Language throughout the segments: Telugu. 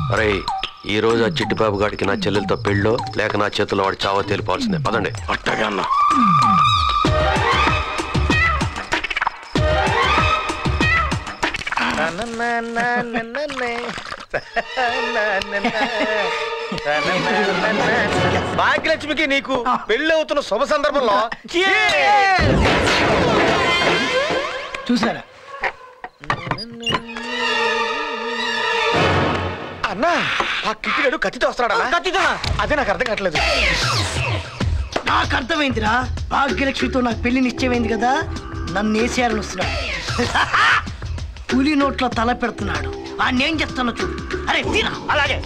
అరే ఈ రోజు ఆ చిట్టిబాబు గాడికి నా చెల్లెలతో పెళ్ళో లేక నా చేతిలో వాడి చావో తేలిపోవాల్సిందే పదండి అట్టగా అన్న భాగ్యలక్ష్మికి నీకు పెళ్లి అవుతున్న శుభ సందర్భంలో చూసారా అన్నా ఆ కిట్టిగాడు కత్తితో వస్తాడా కత్తితో అదే నాకు అర్థం కావట్లేదు నాకు అర్థమైందిరా భాగ్యలక్ష్మితో నాకు పెళ్లి నిశ్చయమైంది కదా నన్ను వేసేయాలని వస్తున్నాడు పులి నోట్లో తల పెడుతున్నాడు ఆ నేను చెప్తాను చూడు అరే తీరా అలాగే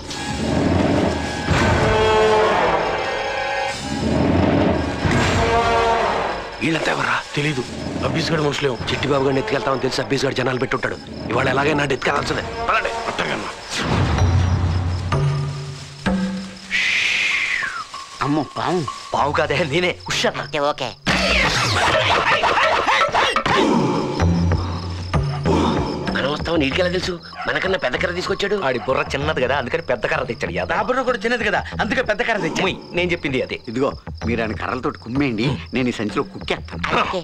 వీళ్ళంతా ఎవరా తెలీదు అబ్బీస్గడ్ మనుషులేం చిట్టిబాబు గారిని ఎత్తుకెళ్తామని తెలిసి అబ్బీస్ గారు జనాలు పెట్టుంటాడు ఇవాళ ఎలాగైనా ఎత్తుకెళ్లాల్సిందే పదండి అట్టగా అన్న అమ్మో పాము బావు కాదే నేనే ఓకే ఓకే మనం వస్తామని నీటికెలా తెలుసు మనకన్నా పెద్ద కర్ర తీసుకొచ్చాడు ఆడి బుర్ర చిన్నది కదా అందుకని పెద్ద కర్ర తెచ్చాడు యాదవ్. నా బుర్ర కూడా చిన్నది కదా అందుకే పెద్ద కర్ర తెచ్చి ముయ్, నేను చెప్పింది అదే ఇదిగో మీరు ఆయన కర్రలతో కుమ్మేయండి నేను ఈ సంచిలో కుక్కేస్తాను ఓకే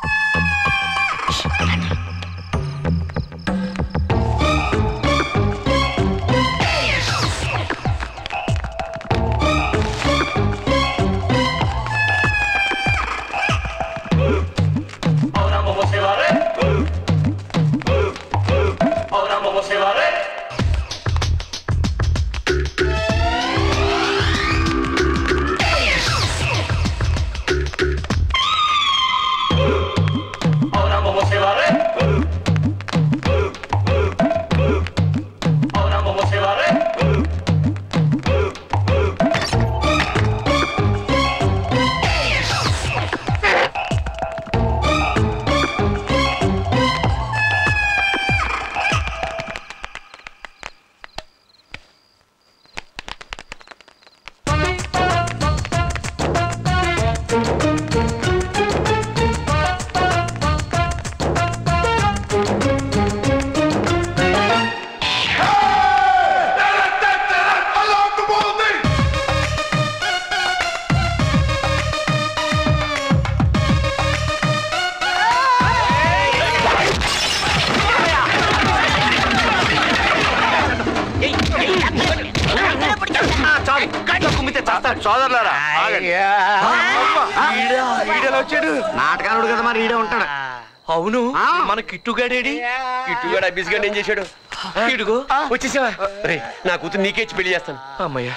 సోదరులారా ఆగండి. వీడియోలో వచ్చాడు నాటకాలుడు కదా మరి ఈడే ఉంటాడు అవును ఆ. మన కిట్టుగాడేడి కిట్టుగాడు అబ్బీస్ గాడు ఏం చేశాడు ఇడుగో వచ్చేసావా రే నా కూతురు నీకేచ్చి పెళ్లి చేస్తాను అమ్మయ్యా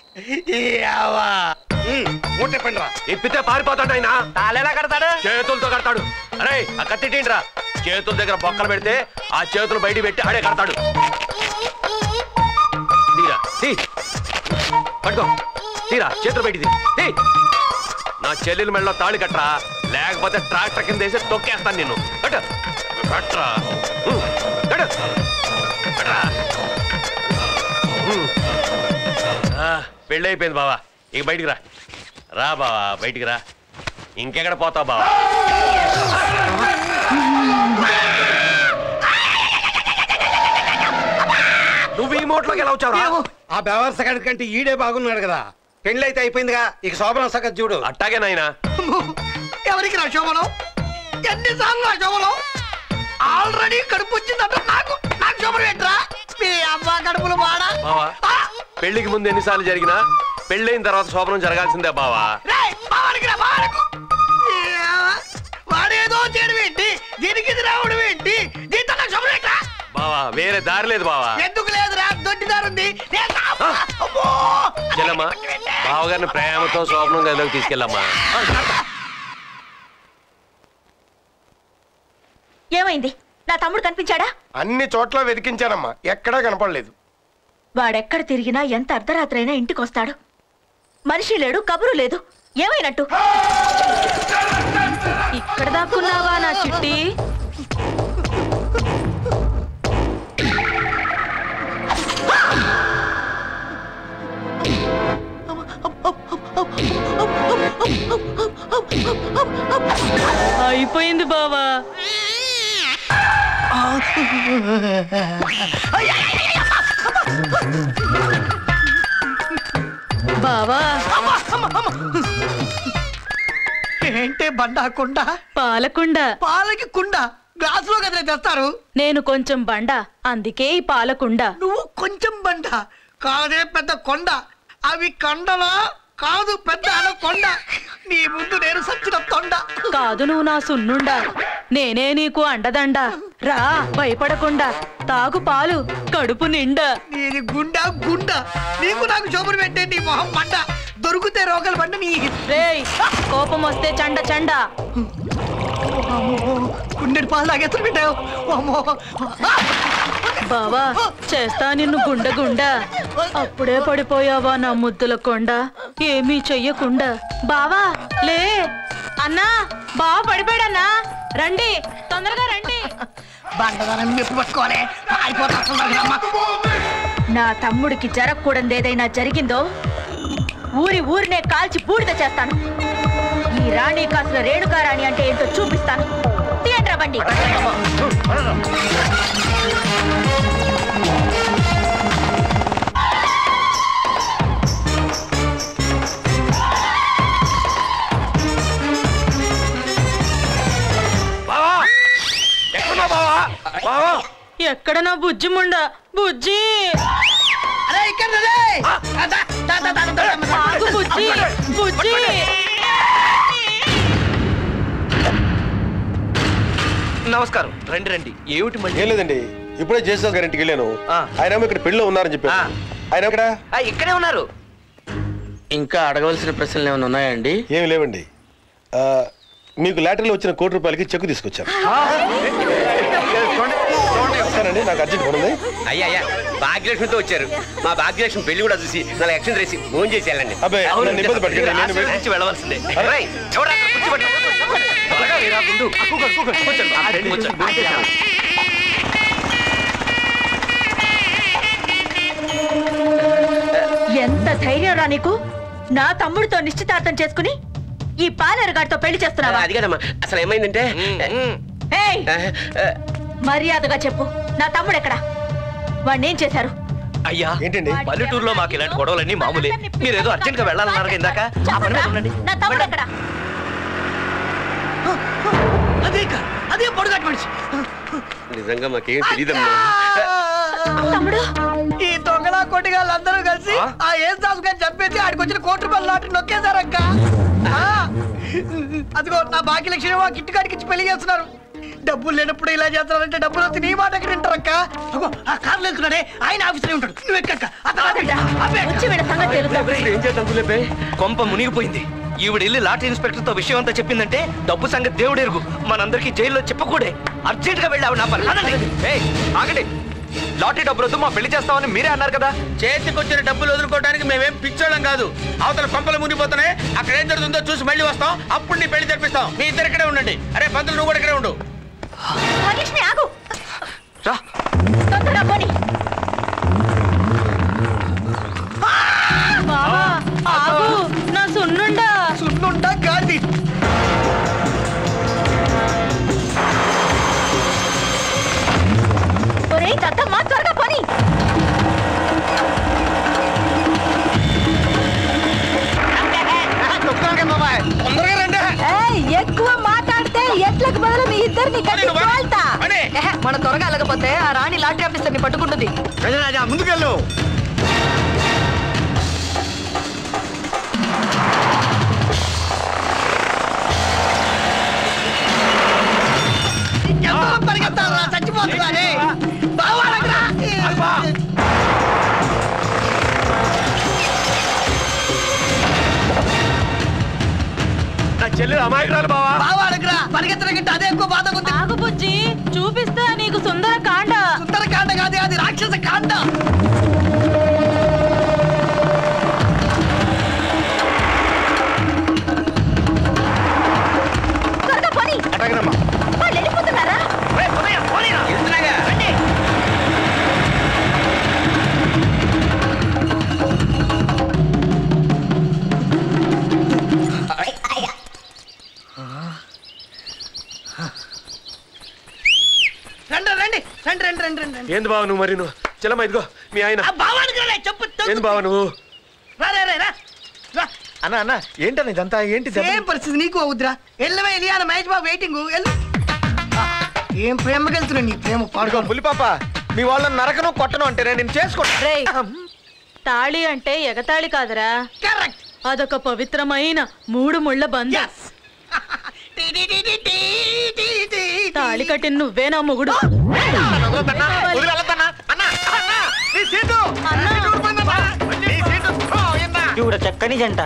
మూటెప్పండిరా. ఇప్పితే పారిపోతాడు ఆయన తాళెలా కడతాడు చేతులతో కడతాడు అరే ఆ కత్తిటిండ్రా చేతుల దగ్గర బొక్కలు పెడితే ఆ చేతులు బయట పెట్టి ఆడే కడతాడు తీరా తీ పట్టుకో తీరా చేతులు బయట తీ తీ. నా చెల్లెల మెడలో తాళి కట్టరా లేకపోతే ట్రాక్టర్ కింద వేసి తొక్కేస్తాను నిన్ను కట్టు కట్టరా ఉం, కట్టు. కట్టరా. ఉం. ఆ, పెళ్ళి అయిపోయింది బావా ఇక బయటికి రా రా బావా బయటికి రా ఇంకెక్కడ పోతావు బావా నువ్వు ఈ మోట్లోకి ఎలా వచ్చావురా ఆ బెవర్స గడి కంటే ఈడే బాగున్నాడు కదా పెళ్లి అయితే అయిపోయిందిగా ఇక శోభన సగత్ చూడు అట్టాగే నాయనా ఎవరికి నా శోభనం ఎన్నిసార్లు నా శోభనం ఆల్రెడీ కడుపు వచ్చిందంట నాకు నాకు శోభనం ఏంట్రా మీ అమ్మ కడుపులు వాడా బావా పెళ్లికి ముందు ఎన్నిసార్లు జరిగినా పెళ్ళైన తర్వాత శోభనం జరగాల్సిందే బావా రేయ్, బావానికి రా, బావాలకు. ఏవా, వాడేదో చేయడం ఏంటి దీనికి ఇది రావడం ఏంటి దీంతో నాకు శోభనం ఏంట్రా బావా వేరే దారి లేదు బావా ఎందుకు లేదురా దొడ్డిదారుంది నేను రా- అమ్మో! చెల్లమ్మా బావగారిని ప్రేమతో శోభనం గదిలోకి తీసుకెళ్ళమ్మా ఏమైంది నా తమ్ముడు కనిపించాడా అన్ని చోట్ల వెతికించానమ్మా ఎక్కడా కనపడలేదు వాడెక్కడ తిరిగినా ఎంత అర్ధరాత్రి అయినా ఇంటికి వస్తాడు మనిషి లేడు కబురు లేదు ఏమైనట్టు ఇక్కడ దాక్కున్నావా నా చిట్టి అయిపోయింది బావా బావా ఏంటే బండా కుండ పాలకుండ పాలకి కుండ గ్లాసులో కదిలే తెస్తారు నేను కొంచెం బండ అందుకే ఈ పాలకుండ నువ్వు కొంచెం బండ కాదే పెద్ద కొండ అవి కొండలా కాదు పెద్ద అన కొండ నీ ముందు నేను సచ్చిన తొండ కాదు నువ్వు నా సున్నుండా నేనే నీకు అండదండ రా భయపడకుండా తాగు పాలు కడుపు నిండా నీది గుండా గుండ నీకు నాకు శోభను పెట్టే నీ మొహం మండ దొరికితే రోగలు బండ నీ రేయ్ కోపం వస్తే చండ చండ గుండెడు పాలు తాగేస్తారు పెట్టావు అమ్మో బావా చేస్తా నిన్ను గుండ గుండ అప్పుడే పడిపోయావా నా ముద్దుల కొండ ఏమీ చెయ్యకుండా బావా లే అన్నా బావ పడిపోయాడన్నా రండి తొందరగా రండి బండదానం మెప్పు పట్టుకోవాలి పారిపోతా నా తమ్ముడికి జరగకూడదు ఏదైనా జరిగిందో ఊరి ఊరినే కాల్చి బూడిద చేస్తాను ఈ రాణి కాసుల రేణుకారాణి అంటే ఏంటో చూపిస్తాను తీయండ్రా బండి బావా ఎక్కడున్నావు బావా బావా ఎక్కడ నా బుజ్జి ముండ బుజ్జి అరే ఇక్కడ రే. ఆ, దా, దా, దా, దా, దా, దా, దా. ఆగు బుజ్జి బుజ్జి నమస్కారం రండి రండి ఏమిటి మళ్ళీ ఏం లేదండి ఇప్పుడే జేసస్ గారింటికి వెళ్ళాను ఆ. ఆయన ఏమో ఇక్కడ పెళ్ళిలో ఉన్నారని చెప్పారు ఆ. ఆయన ఇక్కడ ఆ, ఇక్కడే ఉన్నారు ఇంకా అడగవలసిన ప్రశ్నలు ఏమైనా ఉన్నాయండి ఏమి లేవండి ఆ, మీకు లాటరీలో వచ్చిన కోటి రూపాయలకి చెక్ తీసుకొచ్చాను సరేనండి నాకు అర్జెంట్ పని ఉంది అయ్యా అయ్యా భాగ్యలక్ష్మితో వచ్చారు మా భాగ్యలక్ష్మి పెళ్లి కూడా చూసి నా ఎక్షన్ రేసి ఫోన్ చేసి వెళ్ళండి అబ్బాయి, అవును, నన్ను ఇబ్బంది పెట్టకండి, నేను ఆశీర్వదించి వెళ్ళి- వెళ్ళవలసిందే రేయ్, ఎవరా అక్కడ కూర్చోబెట్టు. త్వరగా రా, ముందు. కూర్చోండి, కూర్చోండి. ఆ, రండి, కూర్చోండి. ఎంత ధైర్యం రా నీకు నా తమ్ముడితో నిశ్చితార్థం చేసుకుని ఈ పాలరగాడితో పెళ్లి చేస్తున్నావా అది కదమ్మా అసలు ఏమైందంటే ఏయ్, ఆ, ఆ, మర్యాదగా చెప్పు నా తమ్ముడు ఎక్కడా వాడిని ఏం చేశారు అయ్యా ఏంటండి పల్లెటూరులో మాకు ఇలాంటి గొడవలన్నీ మామూలే మీరేదో అర్జెంట్ గా వెళ్ళాలన్నారు ఇందాక ఆ పని మీద ఉండండి నా తమ్ముడు ఎక్కడా అదే కా- అదే పొడుగాటి మనిషి నిజంగా మాకేం తెలియదమ్మా తమ్ముడు ఈ దొంగల కొట్టిగాళ్ళు అందరూ కలిసి ఆ ఏం దాసు గారిని చంపేసి ఆడికి వచ్చిన కోటి రూపాయల లాటరీ నొక్కేశారక్క ఆ, అదిగో నా బాకీ లక్ష్యం ఆ కిట్టుకాడికి ఇచ్చి పెళ్లి చేస్తున్నారు డబ్బులు లేనప్పుడు ఇలా చేస్తారంటే డబ్బులు వస్తే నీ మాట ఎక్కడ వింటారక్క అగో ఆ కార్లో వెళ్తున్నాడే ఆయన ఆఫీసులో ఉంటాడు నువ్వు ఎక్కక్క వచ్చి వీళ్ళ సంగతి తెలుసా ఏం చేద్దాం కులేపే కొంప మునిగిపోయింది ఈవిడ వెళ్ళి లాటరీ ఇన్స్పెక్టర్ తో విషయం అంతా చెప్పిందంటే డబ్బు సంగతి దేవుడు ఎరుగు మనందరికి జైల్లో చెప్పకూడే అర్జెంట్ గా వెళ్ళావు నా పని ఏయ్, ఆగండి లాటరీ డబ్బులు వద్దు మా పెళ్లి చేస్తామని మీరే అన్నారు కదా చేతికొచ్చిన డబ్బులు వదులుకోవడానికి మేమేం పిచ్చోళ్ళం కాదు అవతల కొంపలు మునిగిపోతున్నాయి అక్కడ ఏం జరుగుతుందో చూసి మళ్ళీ వస్తాం అప్పుడు నీ పెళ్లి జరిపిస్తాం మీ ఇద్దరు ఇక్కడే ఉండండి అరే పంతులు నువ్వు కూడా ఇక్కడే ఉండు భాగ్యలక్ష్మి ఆగు రా తొందరగా పోనీ బావా ఆగు నా సున్నుండా సున్నుంటా గాంధీ ఒరేయ్ దత్తమ్మ త్వరగా పోనీ తొందరగా రండి ఏయ్, ఎక్కువ మాట్లాడితే ఎట్లకు బదులు మీ ఇద్దరిని కట్టి పని, పని, తోల్తా. పని. ఎహె, మన త్వరగా వెళ్ళకపోతే ఆ రాణి లాటరీ ఆఫీసర్ని పట్టుకుంటుంది రాజా ముందుకెళ్ళు ఎంత పరిగెత్తారా చచ్చిపోతున్నానే బావాడకురా నా చెల్లెలు అమాయకురాలు బావా బావాడకురా పరిగెత్తడం అదే ఎక్కువ బాధ ఉంది ఆగు బుజ్జి చూపిస్తా నీకు సుందర కాండ సుందర కాండ కాదు అది రాక్షస కాండ త్వరగా పోనీ అటగనమ్మా వాళ్ళు వెళ్ళిపోతున్నారా వెళ్తున్నాగా రండి రండి రండి రండి రండి రండి రండి రండి ఏంది బావ నువ్వు మరి నువ్వు చెల్లమ్మ ఇదిగో మీ ఆయన ఆ బావానికి రా చెప్పు చెప్పు. ఏంది బావ నువ్వు రా రా రా, రా అన్న అన్న ఏంటన్న ఇదంతా ఏంటి దెబ్బ? సేమ్ పరిస్థితి నీకు అవుద్రా ఎల్లవే ఎలియాన మహేష్ బాబు వెయిటింగ్ ఎల్లు ఆ, ఏం ప్రేమకి వెళ్తున్నా నీ ప్రేమ అడుగో పాడుకో పులి పాప మీ వాళ్ళని నరకను కొట్టను అంటే నేను చేసుకోండి రేయ్ తాళి అంటే ఎగతాళి కాదురా కరెక్ట్ అదొక పవిత్రమైన మూడు ముళ్ళ బంధం తాళి కట్టిన నువ్వేనా మొగుడు ఇవిడ చక్కని జంట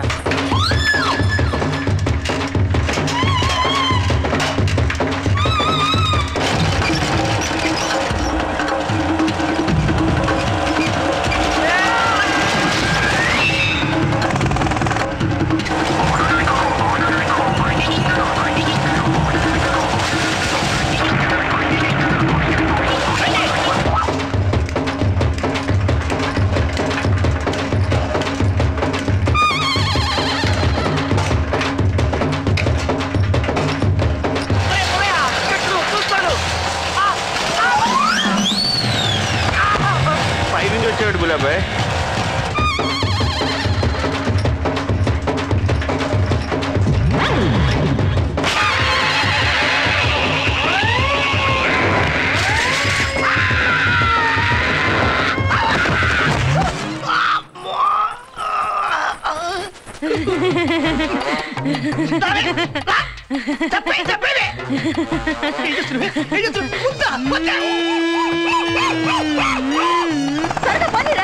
పైనుంచి వచ్చాడు గులాబాయ్ త్వరగా పోనీరా.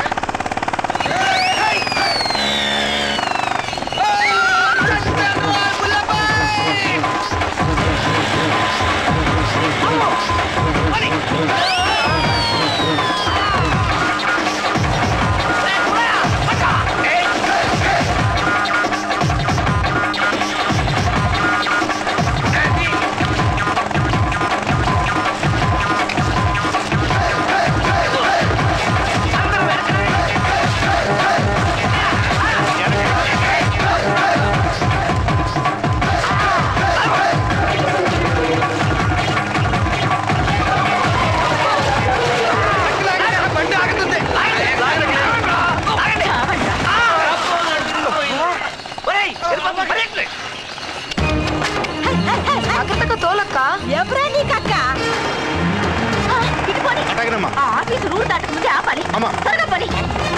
అక్కతక్క తోలక్క ఎవరా నీకక్క ఆ, ఇటు పోనీ. ఆ ఆఫీసు రూల్ దాటకముందే ఆపాలి త్వరగా పని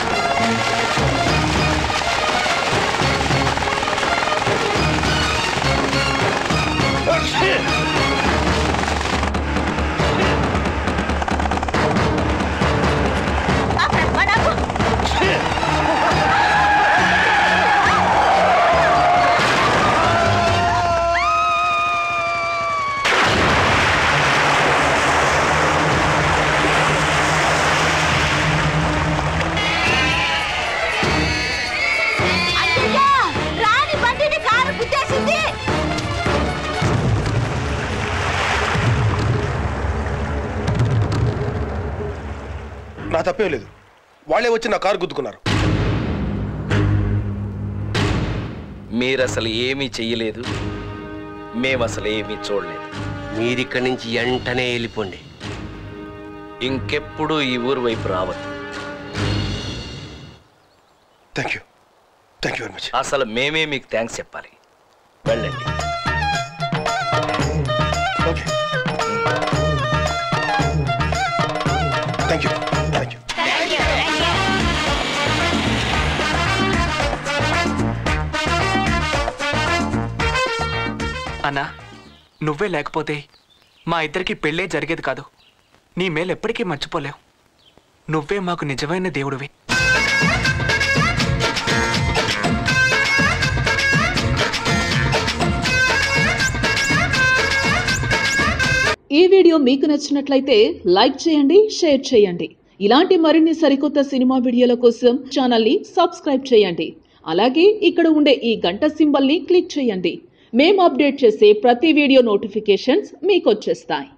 రాని బండిని కారు గుద్దేసింది నా తప్పేం లేదు వాళ్ళే వచ్చి నా కారు గుద్దుకున్నారు మీరసలు ఏమీ చెయ్యలేదు మేమసలు ఏమీ చూడలేదు మీరిక్కడి నుంచి వెంటనే వెళ్ళిపోండి ఇంకెప్పుడు ఈ ఊరు వైపు రావద్దు thank you thank you very much అసలు మేమే మీకు థ్యాంక్స్ చెప్పాలి వెళ్ళండి okay thank you thank you అన్నా నువ్వే లేకపోతే మా ఇద్దరికి పెళ్ళే జరిగేది కాదు నీ మేలు ఎప్పటికీ మర్చిపోలేవు నువ్వే మాకు నిజమైన దేవుడివి ఈ వీడియో మీకు నచ్చినట్లయితే లైక్ చేయండి షేర్ చేయండి ఇలాంటి మరిన్ని సరికొత్త సినిమా వీడియోల కోసం ఛానల్ని సబ్స్క్రైబ్ చేయండి అలాగే ఇక్కడ ఉండే ఈ గంట సింబల్ని క్లిక్ చేయండి మేము అప్డేట్ చేసే ప్రతి వీడియో నోటిఫికేషన్స్ మీకు వచ్చేస్తాయి